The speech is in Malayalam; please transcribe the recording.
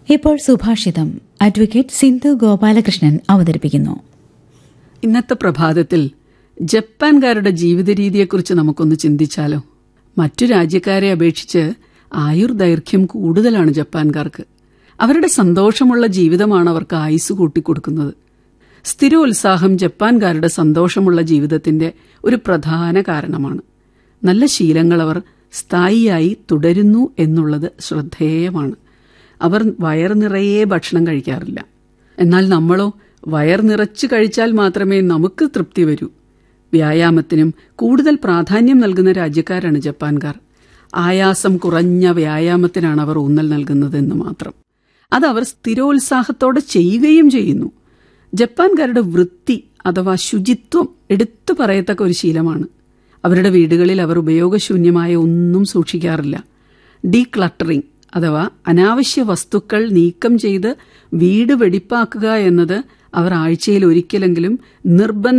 ഇപ്പോൾ സുഭാഷിതം അഡ്വക്കേറ്റ് സിന്ധു ഗോപാലകൃഷ്ണൻ അവതരിപ്പിക്കുന്നു ഇന്നത്തെ പ്രഭാതത്തിൽ ജപ്പാൻകാരുടെ ജീവിത രീതിയെക്കുറിച്ച് നമുക്കൊന്ന് ചിന്തിച്ചാലോ മറ്റു രാജ്യക്കാരെ അപേക്ഷിച്ച് ആയുർദൈർഘ്യം കൂടുതലാണ് ജപ്പാൻകാർക്ക് അവരുടെ സന്തോഷമുള്ള ജീവിതമാണ് അവർക്ക് ആയുസ് കൂട്ടിക്കൊടുക്കുന്നത് സ്ഥിരോത്സാഹം ജപ്പാൻകാരുടെ സന്തോഷമുള്ള ജീവിതത്തിന്റെ ഒരു പ്രധാന കാരണമാണ് നല്ല ശീലങ്ങൾ അവർ സ്ഥായിയായി തുടരുന്നു എന്നുള്ളത് ശ്രദ്ധേയമാണ് അവർ വയർ നിറയെ ഭക്ഷണം കഴിക്കാറില്ല എന്നാൽ നമ്മളോ വയർ നിറച്ചു കഴിച്ചാൽ മാത്രമേ നമുക്ക് തൃപ്തി വരൂ വ്യായാമത്തിനും കൂടുതൽ പ്രാധാന്യം നൽകുന്ന രാജ്യക്കാരാണ് ജപ്പാൻകാർ ആയാസം കുറഞ്ഞ വ്യായാമത്തിനാണ് അവർ ഊന്നൽ നൽകുന്നതെന്ന് മാത്രം അത് അവർ സ്ഥിരോത്സാഹത്തോടെ ചെയ്യുകയും ചെയ്യുന്നു ജപ്പാൻകാരുടെ വൃത്തി അഥവാ ശുചിത്വം എടുത്തു പറയത്തക്ക ഒരു ശീലമാണ് അവരുടെ വീടുകളിൽ അവർ ഉപയോഗശൂന്യമായ ഒന്നും സൂക്ഷിക്കാറില്ല ഡീക്ലട്ടറിംഗ് അഥവാ അനാവശ്യ വസ്തുക്കൾ നീക്കം ചെയ്ത് വീട് വെടിപ്പാക്കുക എന്നത് അവർ ആഴ്ചയിൽ ഒരിക്കലെങ്കിലും നിർബന്ധ